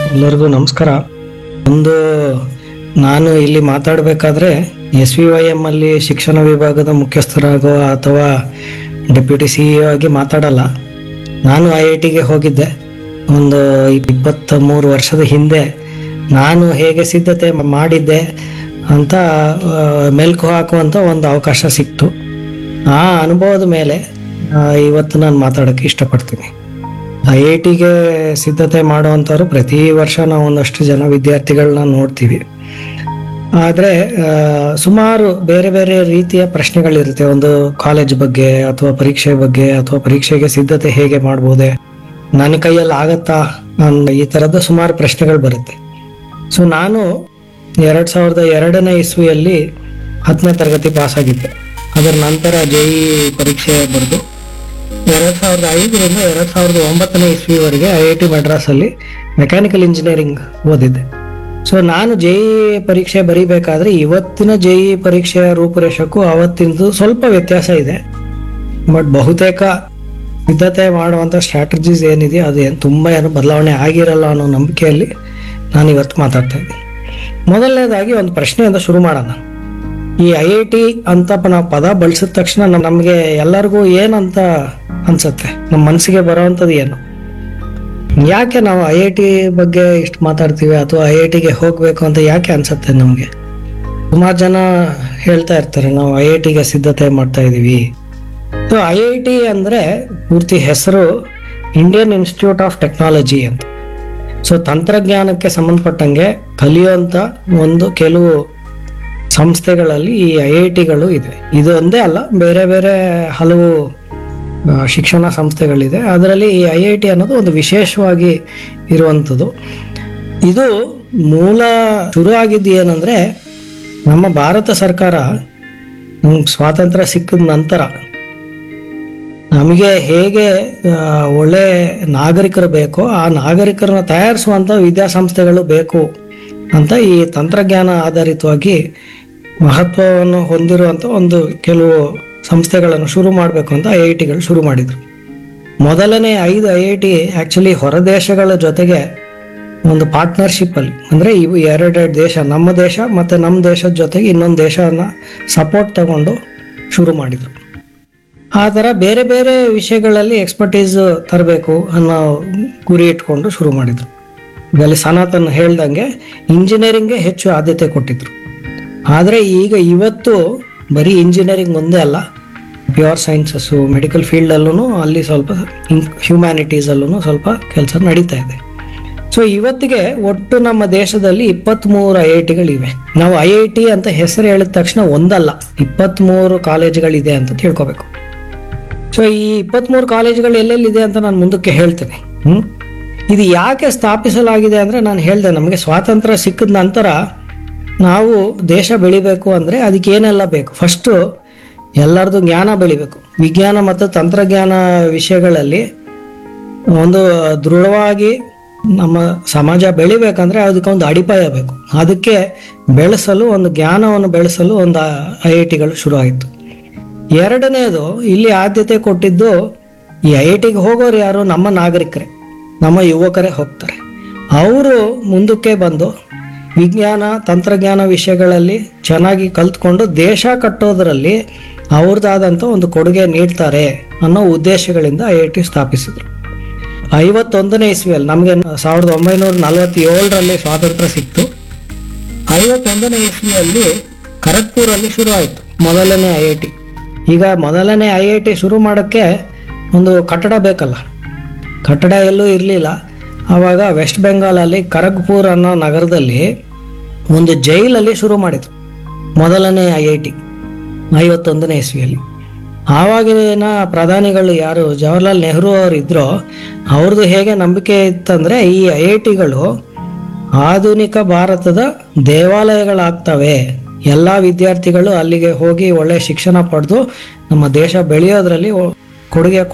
ಎಲ್ಲರಿಗೂ ನಮಸ್ಕಾರ ಒಂದು ನಾನು ಇಲ್ಲಿ ಮಾತಾಡಬೇಕಾದ್ರೆ ಎಸ್ ವಿ ವೈ ಎಮ್ ಅಲ್ಲಿ ಶಿಕ್ಷಣ ವಿಭಾಗದ ಮುಖ್ಯಸ್ಥರಾಗೋ ಅಥವಾ ಡೆಪ್ಯೂಟಿ ಸಿ ಇ ಆಗಿ ಮಾತಾಡಲ್ಲ ನಾನು ಐ ಐ ಟಿಗೆ ಹೋಗಿದ್ದೆ ಒಂದು ಇಪ್ಪತ್ತ ಮೂರು ವರ್ಷದ ಹಿಂದೆ ನಾನು ಹೇಗೆ ಸಿದ್ಧತೆ ಮಾಡಿದ್ದೆ ಅಂತ ಆ, ಮೆಲ್ಕು ಹಾಕುವಂಥ ಒಂದು ಅವಕಾಶ ಸಿಕ್ತು ಆ ಅನುಭವದ ಮೇಲೆ ಆ, ಇವತ್ತು ನಾನು ಮಾತಾಡೋಕ್ಕೆ ಇಷ್ಟಪಡ್ತೀನಿ ಐ ಐ ಟಿಗೆ ಸಿದ್ಧತೆ ಮಾಡುವಂಥವ್ರು ಪ್ರತಿ ವರ್ಷ ನಾವು ಒಂದಷ್ಟು ಜನ ವಿದ್ಯಾರ್ಥಿಗಳನ್ನ ನೋಡ್ತೀವಿ ಆದರೆ ಸುಮಾರು ಬೇರೆ ಬೇರೆ ರೀತಿಯ ಪ್ರಶ್ನೆಗಳಿರುತ್ತೆ ಒಂದು ಕಾಲೇಜ್ ಬಗ್ಗೆ ಅಥವಾ ಪರೀಕ್ಷೆ ಬಗ್ಗೆ ಅಥವಾ ಪರೀಕ್ಷೆಗೆ ಸಿದ್ಧತೆ ಹೇಗೆ ಮಾಡ್ಬೋದೆ ನನ್ನ ಕೈಯಲ್ಲಿ ಆಗತ್ತಾ ಅನ್ನೋ ಈ ಥರದ ಸುಮಾರು ಪ್ರಶ್ನೆಗಳು ಬರುತ್ತೆ ಸೊ ನಾನು ಎರಡು ಸಾವಿರದ ಎರಡನೇ ಇಸ್ವಿಯಲ್ಲಿ ಹತ್ತನೇ ತರಗತಿ ಪಾಸ್ ಆಗಿದ್ದೆ ಅದರ ನಂತರ ಜೆ ಇ ಪರೀಕ್ಷೆ ಬರೆದು ಎರಡು ಸಾವಿರದ ಐದರಿಂದ ಎರಡು ಸಾವಿರದ ಒಂಬತ್ತನೇ ಇಸ್ವಿವರೆಗೆ ಐ ಐ ಟಿ ಮಡ್ರಾಸಲ್ಲಿ ಮೆಕ್ಯಾನಿಕಲ್ ಇಂಜಿನಿಯರಿಂಗ್ ಓದಿದ್ದೆ ಸೊ ನಾನು ಜೆ ಇ ಪರೀಕ್ಷೆ ಬರೀಬೇಕಾದ್ರೆ ಇವತ್ತಿನ ಜೆ ಇ ಪರೀಕ್ಷೆಯ ರೂಪುರೇಷಕ್ಕೂ ಅವತ್ತಿನದು ಸ್ವಲ್ಪ ವ್ಯತ್ಯಾಸ ಇದೆ ಬಟ್ ಬಹುತೇಕ ಸಿದ್ಧತೆ ಮಾಡುವಂಥ ಸ್ಟ್ರಾಟಜೀಸ್ ಏನಿದೆ ಅದು ಏನು ತುಂಬ ಏನು ಬದಲಾವಣೆ ಆಗಿರಲ್ಲ ಅನ್ನೋ ನಂಬಿಕೆಯಲ್ಲಿ ನಾನು ಇವತ್ತು ಮಾತಾಡ್ತಾ ಇದ್ದೀನಿ ಮೊದಲನೇದಾಗಿ ಒಂದು ಪ್ರಶ್ನೆಯಿಂದ ಶುರು ಮಾಡೋಣ ಈ ಐ ಐ ಟಿ ಅಂತ ಪ- ನಾವು ಪದ ಬಳಸಿದ ತಕ್ಷಣ ನಮ್- ನಮ್ಗೆ ಎಲ್ಲರಿಗೂ ಏನಂತ ಅನ್ಸುತ್ತೆ ನಮ್ಮ ಮನಸ್ಸಿಗೆ ಬರೋವಂಥದ್ದು ಏನು ಯಾಕೆ ನಾವು ಐ ಐ ಟಿ ಬಗ್ಗೆ ಇಷ್ಟು ಮಾತಾಡ್ತೀವಿ ಅಥವಾ ಐ ಐ ಟಿಗೆ ಹೋಗ್ಬೇಕು ಅಂತ ಯಾಕೆ ಅನ್ಸುತ್ತೆ ನಮಗೆ ಸುಮಾರು ಜನ ಹೇಳ್ತಾ ಇರ್ತಾರೆ ನಾವು ಐ ಐ ಟಿಗೆ ಸಿದ್ಧತೆ ಮಾಡ್ತಾ ಇದೀವಿ ಸೊ ಐ ಐ ಟಿ ಅಂದ್ರೆ ಪೂರ್ತಿ ಹೆಸರು ಇಂಡಿಯನ್ ಇನ್ಸ್ಟಿಟ್ಯೂಟ್ ಆಫ್ ಟೆಕ್ನಾಲಜಿ ಅಂತ ಸೊ ತಂತ್ರಜ್ಞಾನಕ್ಕೆ ಸಂಬಂಧಪಟ್ಟಂಗೆ ಕಲಿಯುವಂತ ಒಂದು ಕೆಲವು ಸಂಸ್ಥೆಗಳಲ್ಲಿ ಈ ಐ ಐ ಟಿಗಳು ಇದೆ ಇದು ಒಂದೇ ಅಲ್ಲ ಬೇರೆ ಬೇರೆ ಹಲವು ಆ, ಶಿಕ್ಷಣ ಸಂಸ್ಥೆಗಳಿದೆ ಅದರಲ್ಲಿ ಈ ಐ ಐ ಟಿ ಅನ್ನೋದು ಒಂದು ವಿಶೇಷವಾಗಿ ಇರುವಂಥದ್ದು ಇದು ಮೂಲ ಶುರು ಆಗಿದ್ದು ಏನಂದ್ರೆ ನಮ್ಮ ಭಾರತ ಸರ್ಕಾರ ನಮ್ಗ್ ಸ್ವಾತಂತ್ರ್ಯ ಸಿಕ್ಕಿದ ನಂತರ ನಮಗೆ ಹೇಗೆ ಆ, ಒಳ್ಳೆ ನಾಗರಿಕರು ಬೇಕೋ ಆ ನಾಗರಿಕರನ್ನ ತಯಾರಿಸುವಂಥ ವಿದ್ಯಾಸಂಸ್ಥೆಗಳು ಬೇಕು ಅಂತ ಈ ತಂತ್ರಜ್ಞಾನ ಆಧಾರಿತವಾಗಿ ಮಹತ್ವವನ್ನು ಹೊಂದಿರುವಂಥ ಒಂದು ಕೆಲವು ಸಂಸ್ಥೆಗಳನ್ನು ಶುರು ಮಾಡಬೇಕು ಅಂತ ಐ ಐ ಟಿಗಳು ಶುರು ಮಾಡಿದರು ಮೊದಲನೇ ಐದು ಐ ಐ ಟಿ ಆ್ಯಕ್ಚುಲಿ ಹೊರದೇಶಗಳ ಜೊತೆಗೆ ಒಂದು ಪಾರ್ಟ್ನರ್ಶಿಪ್ ಅಲ್ಲಿ ಅಂದ್ರೆ ಇವು ಎರಡೆರಡು ದೇಶ ನಮ್ಮ ದೇಶ ಮತ್ತೆ ನಮ್ಮ ದೇಶದ ಜೊತೆಗೆ ಇನ್ನೊಂದು ದೇಶನ ಸಪೋರ್ಟ್ ತಗೊಂಡು ಶುರು ಮಾಡಿದ್ರು ಆ ಥರ ಬೇರೆ ಬೇರೆ ವಿಷಯಗಳಲ್ಲಿ ಎಕ್ಸ್ಪರ್ಟೀಸ್ ತರಬೇಕು ಅನ್ನೋ ಗುರಿ ಇಟ್ಕೊಂಡು ಶುರು ಮಾಡಿದ್ರು ಇಲ್ಲಿ ಸನಾತನ್ ಹೇಳ್ದಂಗೆ ಇಂಜಿನಿಯರಿಂಗ್ಗೆ ಹೆಚ್ಚು ಆದ್ಯತೆ ಕೊಟ್ಟಿದ್ರು ಆದರೆ ಈಗ ಇವತ್ತು ಬರೀ ಇಂಜಿನಿಯರಿಂಗ್ ಒಂದೇ ಅಲ್ಲ ಪ್ಯೂರ್ ಸೈನ್ಸಸ್ಸು ಮೆಡಿಕಲ್ ಫೀಲ್ಡಲ್ಲೂ ಅಲ್ಲಿ ಸ್ವಲ್ಪ ಹ್ಯುಮ್ಯಾನಿಟೀಸಲ್ಲೂ ಸ್ವಲ್ಪ ಕೆಲಸ ನಡೀತಾ ಇದೆ ಸೊ ಇವತ್ತಿಗೆ ಒಟ್ಟು ನಮ್ಮ ದೇಶದಲ್ಲಿ ಇಪ್ಪತ್ತ್ಮೂರು ಐ ಐ ಟಿಗಳಿವೆ ನಾವು ಐ ಐ ಟಿ ಅಂತ ಹೆಸರು ಹೇಳಿದ ತಕ್ಷಣ ಒಂದಲ್ಲ ಇಪ್ಪತ್ತ್ಮೂರು ಕಾಲೇಜುಗಳಿದೆ ಅಂತ ತಿಳ್ಕೊಬೇಕು ಸೊ ಈ ಇಪ್ಪತ್ತ್ಮೂರು ಕಾಲೇಜುಗಳು ಎಲ್ಲೆಲ್ಲಿದೆ ಅಂತ ನಾನು ಮುಂದಕ್ಕೆ ಹೇಳ್ತೇನೆ ಹ್ಮ್ ಇದು ಯಾಕೆ ಸ್ಥಾಪಿಸಲಾಗಿದೆ ಅಂದ್ರೆ ನಾನು ಹೇಳಿದೆ ನಮಗೆ ಸ್ವಾತಂತ್ರ್ಯ ಸಿಕ್ಕಿದ ನಂತರ ನಾವು ದೇಶ ಬೆಳಿಬೇಕು ಅಂದ್ರೆ ಅದಕ್ಕೆ ಏನೆಲ್ಲ ಬೇಕು ಫಸ್ಟು ಎಲ್ಲರದು ಜ್ಞಾನ ಬೆಳಿಬೇಕು ವಿಜ್ಞಾನ ಮತ್ತು ತಂತ್ರಜ್ಞಾನ ವಿಷಯಗಳಲ್ಲಿ ಒಂದು ದೃಢವಾಗಿ ನಮ್ಮ ಸಮಾಜ ಬೆಳಿಬೇಕಂದ್ರೆ ಅದಕ್ಕೊಂದು ಅಡಿಪಾಯ ಬೇಕು ಅದಕ್ಕೆ ಬೆಳೆಸಲು ಒಂದು ಜ್ಞಾನವನ್ನು ಬೆಳೆಸಲು ಒಂದು ಐ ಐ ಟಿಗಳು ಶುರು ಆಯಿತು ಎರಡನೇದು ಇಲ್ಲಿ ಆದ್ಯತೆ ಕೊಟ್ಟಿದ್ದು ಈ ಐ ಐ ಟಿಗೆ ಹೋಗೋರು ಯಾರು ನಮ್ಮ ನಾಗರಿಕರೇ ನಮ್ಮ ಯುವಕರೇ ಹೋಗ್ತಾರೆ ಅವರು ಮುಂದಕ್ಕೆ ಬಂದು ವಿಜ್ಞಾನ ತಂತ್ರಜ್ಞಾನ ವಿಷಯಗಳಲ್ಲಿ ಚೆನ್ನಾಗಿ ಕಲ್ತ್ಕೊಂಡು ದೇಶ ಕಟ್ಟೋದರಲ್ಲಿ ಅವ್ರದ್ದಾದಂಥ ಒಂದು ಕೊಡುಗೆ ನೀಡ್ತಾರೆ ಅನ್ನೋ ಉದ್ದೇಶಗಳಿಂದ ಐ ಐ ಟಿ ಸ್ಥಾಪಿಸಿದ್ರು ಐವತ್ತೊಂದನೇ ಇಸ್ವಿಯಲ್ಲಿ ನಮಗೆ ಸಾವಿರದ ಒಂಬೈನೂರ ನಲವತ್ತೇಳರಲ್ಲಿ ಸ್ವಾತಂತ್ರ್ಯ ಸಿಕ್ತು ಐವತ್ತೊಂದನೇ ಇಸ್ವಿಯಲ್ಲಿ ಖರಗ್ಪುರಲ್ಲಿ ಶುರು ಆಯಿತು ಮೊದಲನೇ ಐ ಐ ಟಿ ಈಗ ಮೊದಲನೇ ಐ ಐ ಟಿ ಶುರು ಮಾಡೋಕ್ಕೆ ಒಂದು ಕಟ್ಟಡ ಬೇಕಲ್ಲ ಕಟ್ಟಡ ಎಲ್ಲೂ ಇರಲಿಲ್ಲ ಆವಾಗ ವೆಸ್ಟ್ ಬೆಂಗಾಲಲ್ಲಿ ಖರಗ್ಪುರ್ ಅನ್ನೋ ನಗರದಲ್ಲಿ ಒಂದು ಜೈಲಲ್ಲಿ ಶುರು ಮಾಡಿದ್ರು ಮೊದಲನೇ ಐ ಐ ಟಿ ಐವತ್ತೊಂದನೇ ಇಸ್ವಿಯಲ್ಲಿ ಆವಾಗಿನ ಪ್ರಧಾನಿಗಳು ಯಾರು ಜವಾಹರ್ಲಾಲ್ ನೆಹರು ಅವರು ಇದ್ರೋ ಅವ್ರದ್ದು ಹೇಗೆ ನಂಬಿಕೆ ಇತ್ತಂದ್ರೆ ಈ ಐ ಐ ಟಿಗಳು ಆಧುನಿಕ ಭಾರತದ ದೇವಾಲಯಗಳಾಗ್ತವೆ ಎಲ್ಲ ವಿದ್ಯಾರ್ಥಿಗಳು ಅಲ್ಲಿಗೆ ಹೋಗಿ ಒಳ್ಳೆ ಶಿಕ್ಷಣ ಪಡೆದು ನಮ್ಮ ದೇಶ ಬೆಳೆಯೋದ್ರಲ್ಲಿ ಒ- ಕೊಡುಗೆ